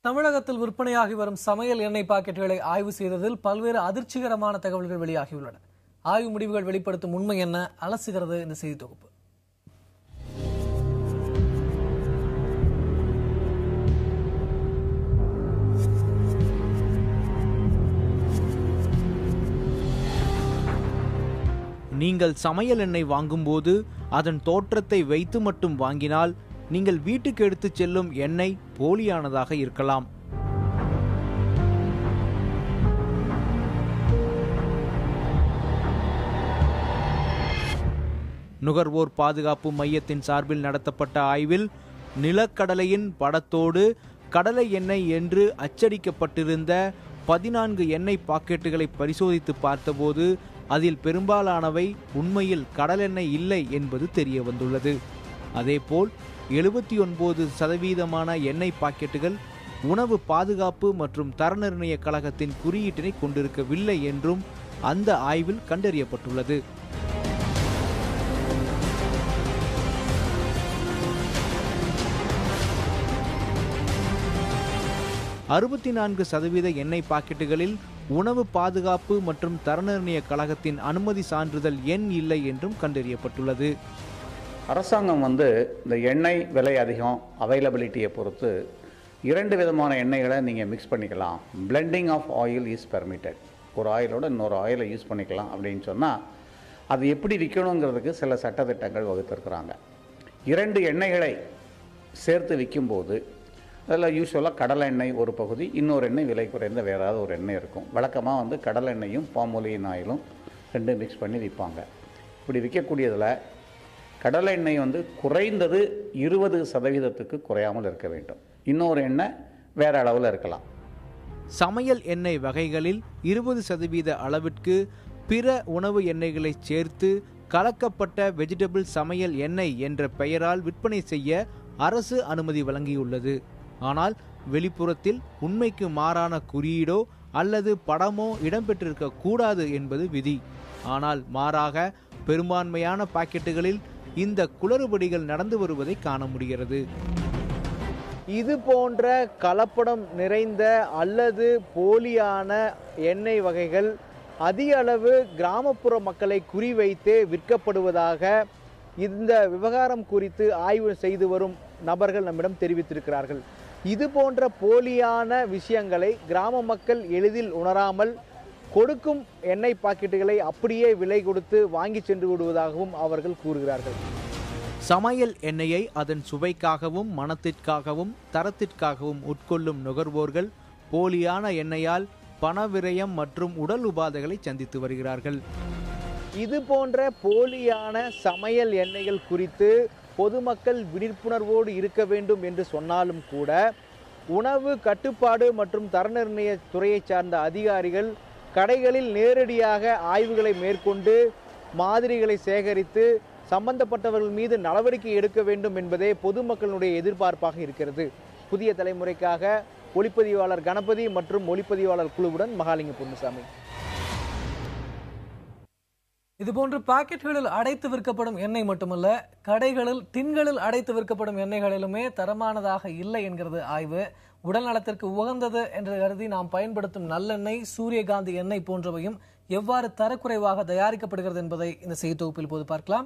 தமிழகத்தில் விற்பனையாகி வரும் சமையல் எண்ணெய் பாக்கெட்டுகளை ஆய்வு செய்ததில் பல்வேறு அதிர்ச்சிகரமான தகவல்கள் வெளியாகியுள்ளன ஆய்வு முடிவுகள் வெளிப்படுத்தும் உண்மை என்ன அலசுகிறது இந்த செய்தி தொகுப்பு நீங்கள் சமையல் எண்ணெய் வாங்கும்போது அதன் தோற்றத்தை வைத்து மட்டும் வாங்கினால் நீங்கள் வீட்டுக்கு எடுத்துச் செல்லும் எண்ணெய் போலியானதாக இருக்கலாம் நுகர்வோர் பாதுகாப்பு மையத்தின் சார்பில் நடத்தப்பட்ட ஆய்வில் நிலக்கடலையின் படத்தோடு கடலை எண்ணெய் என்று அச்சடிக்கப்பட்டிருந்த பதினான்கு எண்ணெய் பாக்கெட்டுகளை பரிசோதித்து பார்த்தபோது அதில் பெரும்பாலானவை உண்மையில் கடலெண்ணெய் இல்லை என்பது தெரிய வந்துள்ளது அதேபோல் எழுபத்தி ஒன்பது சதவீதமான எண்ணெய் பாக்கெட்டுகள் உணவு பாதுகாப்பு மற்றும் தர நிர்ணய கழகத்தின் குறியீட்டினை கொண்டிருக்கவில்லை என்றும் அந்த ஆய்வில் கண்டறியப்பட்டுள்ளது அறுபத்தி நான்கு சதவீத எண்ணெய் பாக்கெட்டுகளில் உணவு பாதுகாப்பு மற்றும் தர நிர்ணய கழகத்தின் அனுமதி சான்றிதழ் எண் இல்லை என்றும் கண்டறியப்பட்டுள்ளது அரசாங்கம் வந்து இந்த எண்ணெய் விலை அதிகம் அவைலபிலிட்டியை பொறுத்து இரண்டு விதமான எண்ணெய்களை நீங்கள் மிக்ஸ் பண்ணிக்கலாம் blending of oil is permitted ஒரு ஆயிலோட இன்னொரு ஆயிலை யூஸ் பண்ணிக்கலாம் அப்படின்னு சொன்னால் அது எப்படி விற்கணுங்கிறதுக்கு சில சட்டத்திட்டங்கள் வகுத்திருக்கிறாங்க இரண்டு எண்ணெய்களை சேர்த்து விற்கும்போது அதில் யூஸ்வலாக கடலை எண்ணெய் ஒரு பகுதி இன்னொரு எண்ணெய் விலை குறைந்த வேறு ஏதாவது ஒரு எண்ணெய் இருக்கும் வழக்கமாக வந்து கடலை எண்ணெயும் பாமொலியின் ஆயிலும் ரெண்டும் மிக்ஸ் பண்ணி விற்பாங்க இப்படி விற்கக்கூடியதில் கடலை எண்ணெய் வந்து குறைந்தது இருபது சதவீதத்துக்கு குறையாமல் இருக்க வேண்டும் இன்னொரு எண்ணெய் வேறு அளவில் இருக்கலாம் சமையல் எண்ணெய் வகைகளில் இருபது சதவீத அளவிற்கு பிற உணவு எண்ணெய்களை சேர்த்து கலக்கப்பட்ட வெஜிடபிள் சமையல் எண்ணெய் என்ற பெயரால் விற்பனை செய்ய அரசு அனுமதி வழங்கியுள்ளது ஆனால் வெளிப்புறத்தில் உண்மைக்கு மாறான குறியீடோ அல்லது படமோ இடம்பெற்றிருக்க கூடாது என்பது விதி ஆனால் மாறாக பெரும்பான்மையான பாக்கெட்டுகளில் இந்த குளறுபடிகள் நடந்து வருவதை காண முடிகிறது இது போன்ற கலப்படம் நிறைந்த அல்லது போலியான எண்ணெய் வகைகள் அதிக அளவு கிராமப்புற மக்களை குறிவைத்தே விற்கப்படுவதாக இந்த விவகாரம் குறித்து ஆய்வு செய்து வரும் நபர்கள் நம்மிடம் தெரிவித்திருக்கிறார்கள் இது போன்ற போலியான விஷயங்களை கிராம மக்கள் எளிதில் உணராமல் கொடுக்கும் எண்ணெய் பாக்கெட்டுகளை அப்படியே விலை கொடுத்து வாங்கி சென்று விடுவதாகவும் அவர்கள் கூறுகிறார்கள் சமையல் எண்ணெயை அதன் சுவைக்காகவும் மணத்திற்காகவும் தரத்திற்காகவும் உட்கொள்ளும் நுகர்வோர்கள் போலியான எண்ணெயால் பணவிரயம் மற்றும் உடல் உபாதைகளை சந்தித்து வருகிறார்கள் இது போன்ற போலியான சமையல் எண்ணெய்கள் குறித்து பொதுமக்கள் விழிப்புணர்வோடு இருக்க வேண்டும் என்று சொன்னாலும் கூட உணவு கட்டுப்பாடு மற்றும் தர நிர்ணய துறையை சார்ந்த அதிகாரிகள் கடைகளில் நேரடியாக ஆய்வுகளை மேற்கொண்டு மாதிரிகளை சேகரித்து சம்பந்தப்பட்டவர்கள் மீது நடவடிக்கை எடுக்க வேண்டும் என்பதே பொதுமக்களுடைய எதிர்பார்ப்பாக இருக்கிறது புதிய தலைமுறைக்காக ஒளிப்பதிவாளர் கணபதி மற்றும் ஒளிப்பதிவாளர் குழுவுடன் மகாலிங்க பொன்னுசாமி இதுபோன்று பாக்கெட்டுகளில் அடைத்து விற்கப்படும் எண்ணெய் மட்டுமல்ல கடைகளில் டின்களில் அடைத்து விற்கப்படும் எண்ணெய்களிலுமே தரமானதாக இல்லை என்கிறது ஆய்வு உடல் நலத்திற்கு உகந்தது என்று கருதி நாம் பயன்படுத்தும் நல்லெண்ணெய் சூரியகாந்தி எண்ணெய் போன்றவையும் எவ்வாறு தரக்குறைவாக தயாரிக்கப்படுகிறது என்பதை இந்த செய்தி தொகுப்பில் போது பார்க்கலாம்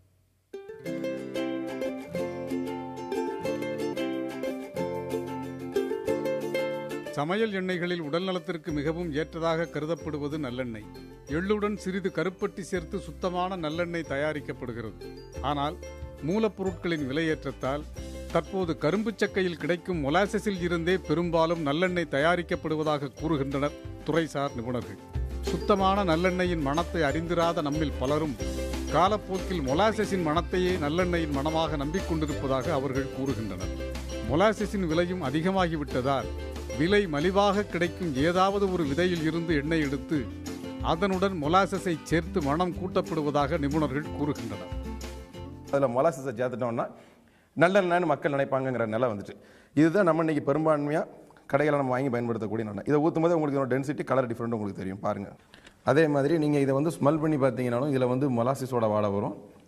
சமையல் எண்ணெய்களில் உடல் நலத்திற்கு மிகவும் ஏற்றதாக கருதப்படுவது நல்லெண்ணெய் எள்ளுடன் சிறிது கருப்பட்டி சேர்த்து சுத்தமான நல்லெண்ணெய் தயாரிக்கப்படுகிறது ஆனால் மூலப்பொருட்களின் விலையேற்றத்தால் தற்போது கரும்பு சக்கையில் கிடைக்கும் மொலாசஸில் இருந்தே பெரும்பாலும் நல்லெண்ணெய் தயாரிக்கப்படுவதாக கூறுகின்றனர் துறைசார் நிபுணர்கள் சுத்தமான நல்லெண்ணெயின் மணத்தை அறிந்திராத நம்மில் பலரும் காலப்போக்கில் மொலாசஸின் மணத்தையே நல்லெண்ணெயின் மணமாக நம்பிக்கொண்டிருப்பதாக அவர்கள் கூறுகின்றனர் மொலாசஸின் விலையும் அதிகமாகிவிட்டதால் விலை மலிவாக கிடைக்கும் ஏதாவது ஒரு விதையில் இருந்து எண்ணெய் எடுத்து அதனுடன் மொலாசஸை சேர்த்து மனம் கூட்டப்படுவதாக நிபுணர்கள் கூறுகின்றனர் அதில் மொலாசஸை சேர்த்துட்டோம்னா நல்லெண்ணெய்னு மக்கள் நினைப்பாங்கங்கிற நிலை வந்துட்டு இதுதான் நம்ம இன்னைக்கு பெரும்பான்மையாக கடைகளை நம்ம வாங்கி பயன்படுத்தக்கூடிய நல்லெண்ணெய் இதை ஊற்றும் போது உங்களுக்கு டென்சிட்டி கலர் டிஃப்ரெண்ட் உங்களுக்கு தெரியும் பாருங்கள் அதே மாதிரி நீங்கள் இதை வந்து ஸ்மெல் பண்ணி பார்த்தீங்கன்னாலும் இதில் வந்து மொலாசிஸோட வாடை வரும்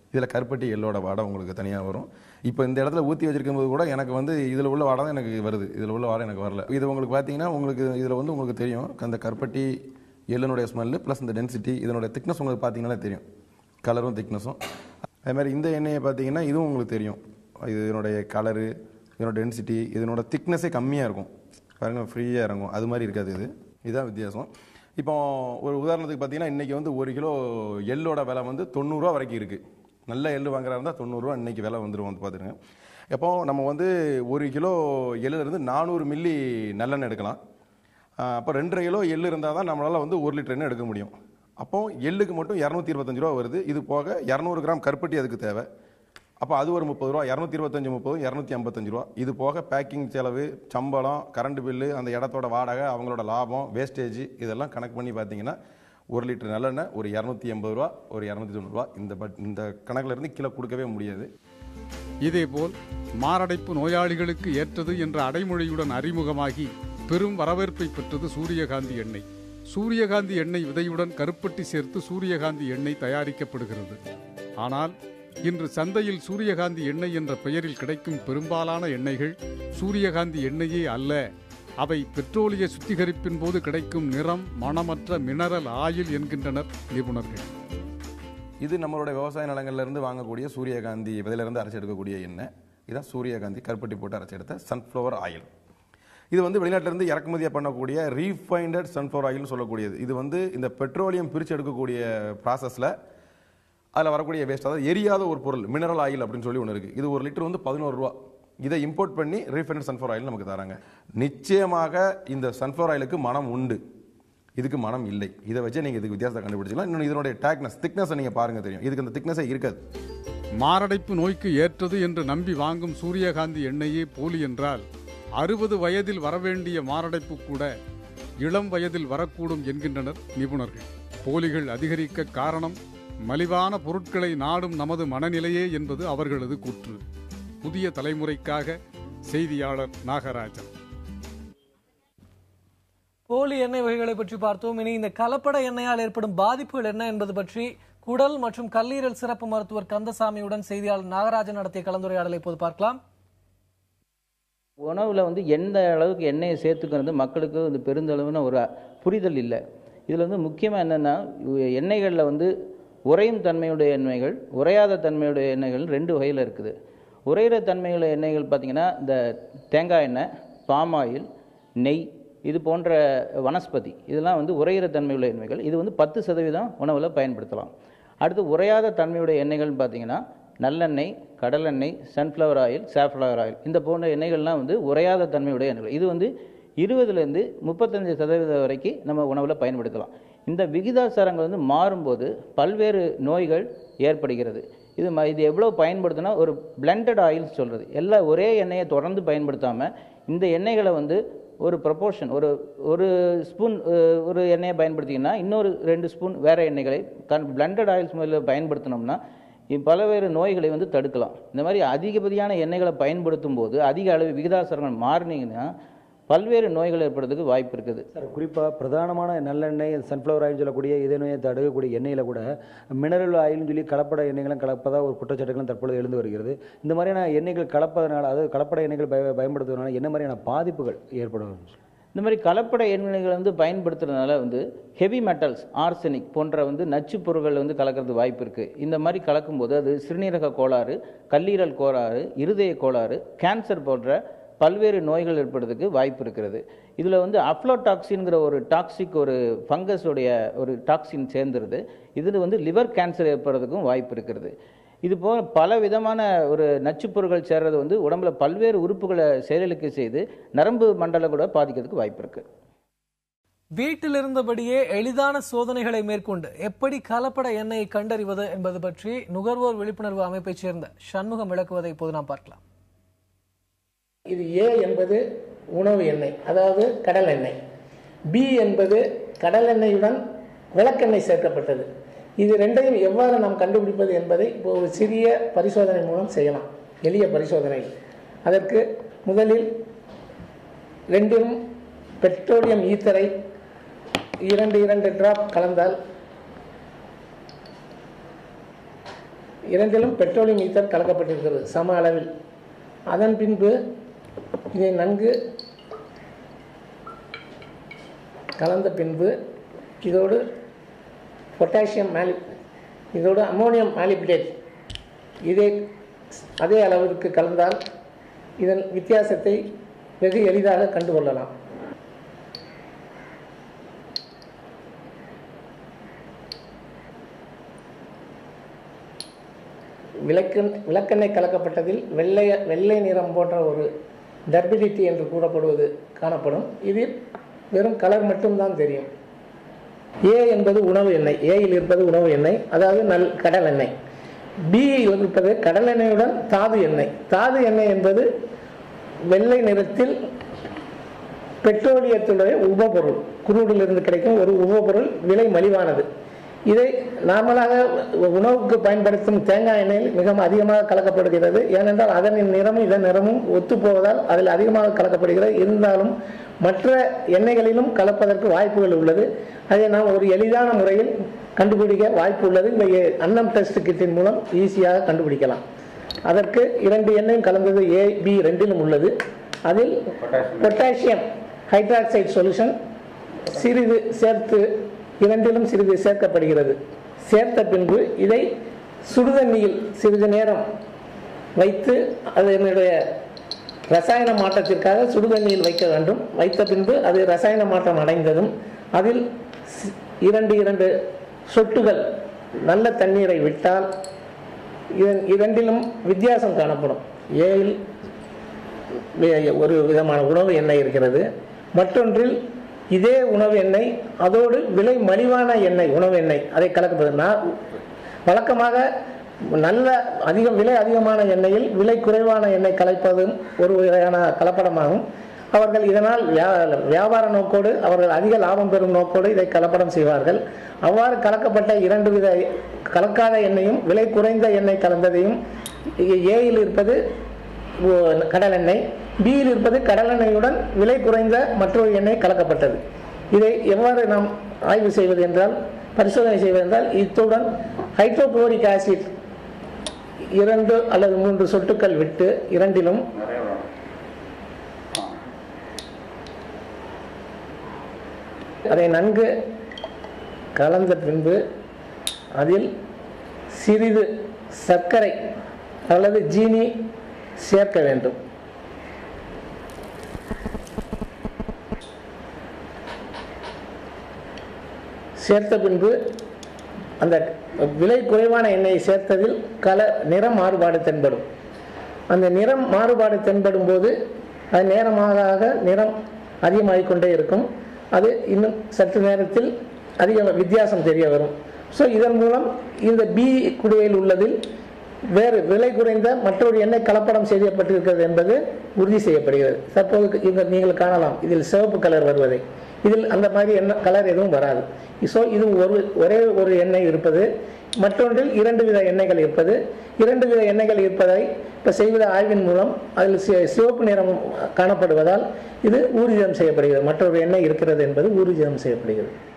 இதில் கருப்பட்டி எள்ளோட வாடை உங்களுக்கு தனியாக வரும் இப்போ இந்த இடத்துல ஊற்றி வச்சிருக்கும் போது கூட எனக்கு வந்து இதில் உள்ள வாடை தான் எனக்கு வருது இதில் உள்ள வாடை எனக்கு வரல இது உங்களுக்கு பார்த்தீங்கன்னா உங்களுக்கு இதில் வந்து உங்களுக்கு தெரியும் அந்த கருப்பட்டி எள்ளனுடைய ஸ்மெல்லு ப்ளஸ் இந்த டென்சிட்டி இதனுடைய திக்னஸ் உங்களுக்கு பார்த்தீங்கன்னா தெரியும் கலரும் திக்னஸும் அதே மாதிரி இந்த எண்ணெயை பார்த்தீங்கன்னா இதுவும் உங்களுக்கு தெரியும் இது இதனுடைய கலரு இதனோட டென்சிட்டி இதனோட திக்னஸே கம்மியாக இருக்கும் பாருங்க ஃப்ரீயாக இறங்கும் அது மாதிரி இருக்காது இது இதுதான் வித்தியாசம் இப்போ ஒரு உதாரணத்துக்கு பார்த்தீங்கன்னா இன்றைக்கி வந்து ஒரு கிலோ எள்ளோட விலை வந்து தொண்ணூறுரூவா வரைக்கும் இருக்குது நல்ல எள்ளு வாங்குறா இருந்தால் தொண்ணூறுரூவா இன்றைக்கி விலை வந்துடும் வந்து பார்த்துருங்க எப்போ நம்ம வந்து ஒரு கிலோ எள்ளுலேருந்து நானூறு மில்லி நல்லெண்ணெய் எடுக்கலாம் அப்போ ரெண்டரை கிலோ எள்ளு இருந்தால் தான் நம்மளால் வந்து ஒரு லிட்டர் எண்ணெய் எடுக்க முடியும் அப்போ எள்ளுக்கு மட்டும் இரநூத்தி இருபத்தஞ்சு ரூபா வருது இது போக இரநூறு கிராம் கருப்பட்டி அதுக்கு தேவை அப்போ அது ஒரு முப்பது ரூபா இரநூத்தி இருபத்தஞ்சு முப்பது இரநூத்தி ஐம்பத்தஞ்சு ரூபா இது போக பேக்கிங் செலவு சம்பளம் கரண்ட் பில்லு அந்த இடத்தோட வாடகை அவங்களோட லாபம் வேஸ்டேஜ் இதெல்லாம் கணக்கு பண்ணி பார்த்தீங்கன்னா ஒரு லிட்டர் நல்லெண்ணெய் ஒரு இரநூத்தி எண்பது ரூபா ஒரு இரநூத்தி தொண்ணூறுரூவா இந்த பட் இந்த கணக்குல இருந்து கீழே கொடுக்கவே முடியாது இதேபோல் மாரடைப்பு நோயாளிகளுக்கு ஏற்றது என்ற அடைமொழியுடன் அறிமுகமாகி பெரும் வரவேற்பை பெற்றது சூரியகாந்தி எண்ணெய் சூரியகாந்தி எண்ணெய் விதையுடன் கருப்பட்டி சேர்த்து சூரியகாந்தி எண்ணெய் தயாரிக்கப்படுகிறது ஆனால் இன்று சந்தையில் சூரியகாந்தி எண்ணெய் என்ற பெயரில் கிடைக்கும் பெரும்பாலான எண்ணெய்கள் சூரியகாந்தி எண்ணெயே அல்ல அவை பெட்ரோலிய சுத்திகரிப்பின் போது கிடைக்கும் நிறம் மணமற்ற மினரல் ஆயில் என்கின்றனர் நிபுணர்கள் இது நம்மளுடைய விவசாய நிலங்கள்ல இருந்து வாங்கக்கூடிய சூரியகாந்தி விதையிலிருந்து அரைச்சி எடுக்கக்கூடிய எண்ணெய் இதான் சூரியகாந்தி கருப்பட்டி போட்டு அரைச்சி எடுத்த சன்ஃப்ளவர் ஆயில் இது வந்து வெளிநாட்டிலிருந்து இறக்குமதியாக பண்ணக்கூடிய ரீஃபைண்டட் சன்ஃப்ளவர் ஆயில்னு சொல்லக்கூடியது இது வந்து இந்த பெட்ரோலியம் பிரித்து எடுக்கக்கூடிய ப்ராசஸில் அதில் வரக்கூடிய வேஸ்ட் அதாவது எரியாத ஒரு பொருள் மினரல் ஆயில் அப்படின்னு சொல்லி ஒன்று இருக்குது இது ஒரு லிட்டர் வந்து பதினோரு ரூபா இதை இம்போர்ட் பண்ணி ரீஃபைண்டட் சன்ஃப்ளவர் ஆயில் நமக்கு தராங்க நிச்சயமாக இந்த சன்ஃப்ளவர் ஆயிலுக்கு மனம் உண்டு இதுக்கு மனம் இல்லை இதை வச்சு நீங்கள் இதுக்கு வித்தியாசத்தை கண்டுபிடிச்சிக்கலாம் இன்னொன்று இதனுடைய டேக்னஸ் திக்னஸை நீங்கள் பாருங்க தெரியும் இதுக்கு அந்த திக்னஸே இருக்காது மாரடைப்பு நோய்க்கு ஏற்றது என்று நம்பி வாங்கும் சூரியகாந்தி எண்ணெயே போலி என்றால் அறுபது வயதில் வரவேண்டிய மாரடைப்பு கூட இளம் வயதில் வரக்கூடும் என்கின்றனர் நிபுணர்கள் போலிகள் அதிகரிக்க காரணம் மலிவான பொருட்களை நாடும் நமது மனநிலையே என்பது அவர்களது கூற்று புதிய தலைமுறைக்காக செய்தியாளர் நாகராஜன் போலி எண்ணெய் வகைகளை பற்றி பார்த்தோம் இனி இந்த கலப்பட எண்ணெயால் ஏற்படும் பாதிப்புகள் என்ன என்பது பற்றி குடல் மற்றும் கல்லீரல் சிறப்பு மருத்துவர் கந்தசாமியுடன் செய்தியாளர் நாகராஜன் நடத்திய கலந்துரையாடலை இப்போது பார்க்கலாம் உணவில் வந்து எந்த அளவுக்கு எண்ணெயை சேர்த்துக்கிறது மக்களுக்கு வந்து பெருந்தளவுன ஒரு புரிதல் இல்லை இதில் வந்து முக்கியமாக என்னென்னா எண்ணெய்களில் வந்து உறையும் தன்மையுடைய எண்ணெய்கள் உறையாத தன்மையுடைய எண்ணெய்கள் ரெண்டு வகையில் இருக்குது உறையிற தன்மையுள்ள எண்ணெய்கள் பார்த்திங்கன்னா இந்த தேங்காய் எண்ணெய் பாம் ஆயில் நெய் இது போன்ற வனஸ்பதி இதெல்லாம் வந்து உறையிற தன்மையுள்ள எண்ணெய்கள் இது வந்து பத்து சதவீதம் உணவில் பயன்படுத்தலாம் அடுத்து உறையாத தன்மையுடைய எண்ணெய்கள்னு பார்த்தீங்கன்னா நல்லெண்ணெய் கடலெண்ணெய் சன்ஃப்ளவர் ஆயில் சாஃப்ளவர் ஆயில் இந்த போன்ற எண்ணெய்கள்லாம் வந்து உறையாத தன்மையுடைய எண்ணெய்கள் இது வந்து இருபதுலேருந்து முப்பத்தஞ்சு சதவீதம் வரைக்கும் நம்ம உணவில் பயன்படுத்தலாம் இந்த விகிதாசாரங்கள் வந்து மாறும்போது பல்வேறு நோய்கள் ஏற்படுகிறது இது ம இது எவ்வளோ பயன்படுத்தினா ஒரு பிளெண்டட் ஆயில் சொல்கிறது எல்லா ஒரே எண்ணெயை தொடர்ந்து பயன்படுத்தாமல் இந்த எண்ணெய்களை வந்து ஒரு ப்ரொபோர்ஷன் ஒரு ஒரு ஸ்பூன் ஒரு எண்ணெயை பயன்படுத்திங்கன்னா இன்னொரு ரெண்டு ஸ்பூன் வேறு எண்ணெய்களை கன் பிளெண்டட் ஆயில்ஸ் முறையில் பயன்படுத்தினோம்னா இ- பல்வேறு நோய்களை வந்து தடுக்கலாம் இந்த மாதிரி அதிகப்படியான எண்ணெய்களை பயன்படுத்தும் போது அதிக அளவு விகிதாசாரங்கள் மாறினீங்கன்னா பல்வேறு நோய்கள் ஏற்படுறதுக்கு வாய்ப்பு இருக்குது சார் குறிப்பாக பிரதானமான நல்லெண்ணெய் சன்ஃப்ளவர் ஆயில் சொல்லக்கூடிய இதய நோயை தடுக்கக்கூடிய எண்ணெயில் கூட மினரல் ஆயில்னு சொல்லி கலப்பட எண்ணெய்களும் கலப்பதாக ஒரு குற்றச்சாட்டுகளும் தற்பொழுது எழுந்து வருகிறது இந்த மாதிரியான எண்ணெய்கள் கலப்பதனால அதாவது கலப்பட எண்ணெய்கள் பய பயன்படுத்துவதனால என்ன மாதிரியான பாதிப்புகள் ஏற்படும் இந்த மாதிரி கலப்பட எண்ணெய்களை வந்து பயன்படுத்துறதுனால வந்து ஹெவி மெட்டல்ஸ் ஆர்சனிக் போன்ற வந்து நச்சுப் பொருட்கள் வந்து கலக்கிறது வாய்ப்பு இருக்குது இந்த மாதிரி கலக்கும்போது அது சிறுநீரக கோளாறு கல்லீரல் கோளாறு இருதய கோளாறு கேன்சர் போன்ற பல்வேறு நோய்கள் ஏற்படுறதுக்கு வாய்ப்பு இருக்கிறது இதில் வந்து அஃப்ளோடாக்சின்ங்கிற ஒரு டாக்ஸிக் ஒரு ஃபங்கஸுடைய ஒரு டாக்ஸின் சேர்ந்துருது இதில் வந்து லிவர் கேன்சர் ஏற்படுறதுக்கும் வாய்ப்பு இருக்கிறது இது போல பல விதமான ஒரு நச்சுப் பொருட்கள் சேர்றது வந்து உடம்புல பல்வேறு உறுப்புகளை செயலிழக்க செய்து நரம்பு மண்டலம் கூட பாதிக்கிறதுக்கு வாய்ப்பு இருக்கு வீட்டில் இருந்தபடியே எளிதான சோதனைகளை மேற்கொண்டு எப்படி கலப்பட எண்ணெயை கண்டறிவது என்பது பற்றி நுகர்வோர் விழிப்புணர்வு அமைப்பைச் சேர்ந்த சண்முகம் விளக்குவதை இப்போது நாம் பார்க்கலாம் இது ஏ என்பது உணவு எண்ணெய் அதாவது கடல் எண்ணெய் பி என்பது கடல் எண்ணெயுடன் விளக்கெண்ணெய் சேர்க்கப்பட்டது இது ரெண்டையும் எவ்வாறு நாம் கண்டுபிடிப்பது என்பதை இப்போ ஒரு சிறிய பரிசோதனை மூலம் செய்யலாம் எளிய பரிசோதனை அதற்கு முதலில் ரெண்டிலும் பெட்ரோலியம் ஈத்தரை இரண்டு இரண்டு டிராப் கலந்தால் இரண்டிலும் பெட்ரோலியம் ஈத்தர் கலக்கப்பட்டிருக்கிறது சம அளவில் அதன் பின்பு இதை நன்கு கலந்த பின்பு இதோடு பொட்டாசியம் மேலி இதோடு அம்மோனியம் மாலிபிடேட் இதை அதே அளவிற்கு கலந்தால் இதன் வித்தியாசத்தை வெகு எளிதாக கண்டுகொள்ளலாம் விளக்கெண் விளக்கெண்ணெய் கலக்கப்பட்டதில் வெள்ளை வெள்ளை நிறம் போன்ற ஒரு டர்பிடிட்டி என்று கூறப்படுவது காணப்படும் இதில் வெறும் கலர் மட்டும்தான் தெரியும் ஏ என்பது உணவு எண்ணெய் ஏயில் இருப்பது உணவு எண்ணெய் அதாவது நல் கடல் எண்ணெய் பியில் இருப்பது கடல் எண்ணெயுடன் தாது எண்ணெய் தாது எண்ணெய் என்பது வெள்ளை நிறத்தில் பெட்ரோலியத்துடைய உபபொருள் குரூடிலிருந்து கிடைக்கும் ஒரு உபபொருள் விலை மலிவானது இதை நார்மலாக உணவுக்கு பயன்படுத்தும் தேங்காய் எண்ணெயில் மிகவும் அதிகமாக கலக்கப்படுகிறது ஏனென்றால் அதனின் நிறமும் இதன் நிறமும் ஒத்துப்போவதால் அதில் அதிகமாக கலக்கப்படுகிறது இருந்தாலும் மற்ற எண்ணெய்களிலும் கலப்பதற்கு வாய்ப்புகள் உள்ளது அதை நாம் ஒரு எளிதான முறையில் கண்டுபிடிக்க வாய்ப்பு உள்ளது இந்த எ- அன்னம் டெஸ்ட் கிட்டின் மூலம் ஈஸியாக கண்டுபிடிக்கலாம் அதற்கு இரண்டு எண்ணெயும் கலந்தது ஏ பி ரெண்டிலும் உள்ளது அதில் பொட்டாசியம் ஹைட்ராக்சைடு சொல்யூஷன் சிறிது சேர்த்து இரண்டிலும் சிறிது சேர்க்கப்படுகிறது சேர்த்த பின்பு இதை சுடுதண்ணியில் சிறிது நேரம் வைத்து அதனுடைய ரசாயன மாற்றத்திற்காக சுடுதண்ணியில் வைக்க வேண்டும் வைத்த பின்பு அது ரசாயன மாற்றம் அடைந்ததும் அதில் சி- இரண்டு இரண்டு சொட்டுகள் நல்ல தண்ணீரை விட்டால் இதன் இரண்டிலும் வித்தியாசம் காணப்படும் ஏயில் வே- ஒரு விதமான உணவு எண்ணெய் இருக்கிறது மற்றொன்றில் இதே உணவு எண்ணெய் அதோடு விலை மலிவான எண்ணெய் உணவு எண்ணெய் அதை கலக்கப்படுது நான் வழக்கமாக நல்ல அதிகம் விலை அதிகமான எண்ணெயில் விலை குறைவான எண்ணெய் கலப்பதும் ஒரு வகையான கலப்படமாகும் அவர்கள் இதனால் வியா- வியாபார நோக்கோடு அவர்கள் அதிக லாபம் பெறும் நோக்கோடு இதை கலப்படம் செய்வார்கள் அவ்வாறு கலக்கப்பட்ட இரண்டு வித கலக்காத எண்ணெயும் விலை குறைந்த எண்ணெய் கலந்ததையும் ஏயில் இருப்பது ஓ- கடல் எண்ணெய் பியில் இருப்பது கடல் எண்ணெயுடன் விலை குறைந்த மற்றொரு எண்ணெய் கலக்கப்பட்டது இதை எவ்வாறு நாம் ஆய்வு செய்வது என்றால் பரிசோதனை செய்வது என்றால் இத்துடன் ஹைட்ரோகுளோரிக் ஆசிட் இரண்டு அல்லது மூன்று சொட்டுக்கள் விட்டு இரண்டிலும் அதை நன்கு கலந்த பின்பு அதில் சிறிது சர்க்கரை அல்லது ஜீனி சேர்க்க வேண்டும் சேர்த்த பின்பு அந்த விலை குறைவான எண்ணெயை சேர்த்ததில் கல நிற மாறுபாடு தென்படும் அந்த நிறம் மாறுபாடு தென்படும் போது அது நேரமாக ஆக நிறம் அதிகமாகிக் கொண்டே இருக்கும் அது இன்னும் சற்று நேரத்தில் அதிக வித்தியாசம் தெரிய வரும் ஸோ இதன் மூலம் இந்த பி குடியில் உள்ளதில் வேறு விலை குறைந்த மற்றொரு எண்ணெய் கலப்படம் செய்யப்பட்டிருக்கிறது என்பது உறுதி செய்யப்படுகிறது தற்போது இங்க நீங்கள் காணலாம் இதில் சிவப்பு கலர் வருவதை இதில் அந்த மாதிரி எண்ணெய் கலர் எதுவும் வராது ஸோ இது ஒரு ஒரே ஒரு எண்ணெய் இருப்பது மற்றொன்றில் இரண்டு வித எண்ணெய்கள் இருப்பது இரண்டு வித எண்ணெய்கள் இருப்பதை இப்போ செய்த ஆய்வின் மூலம் அதில் சி- சிவப்பு நிறம் காணப்படுவதால் இது ஊர்ஜிதம் செய்யப்படுகிறது மற்றொரு எண்ணெய் இருக்கிறது என்பது ஊர்ஜிதம் செய்யப்படுகிறது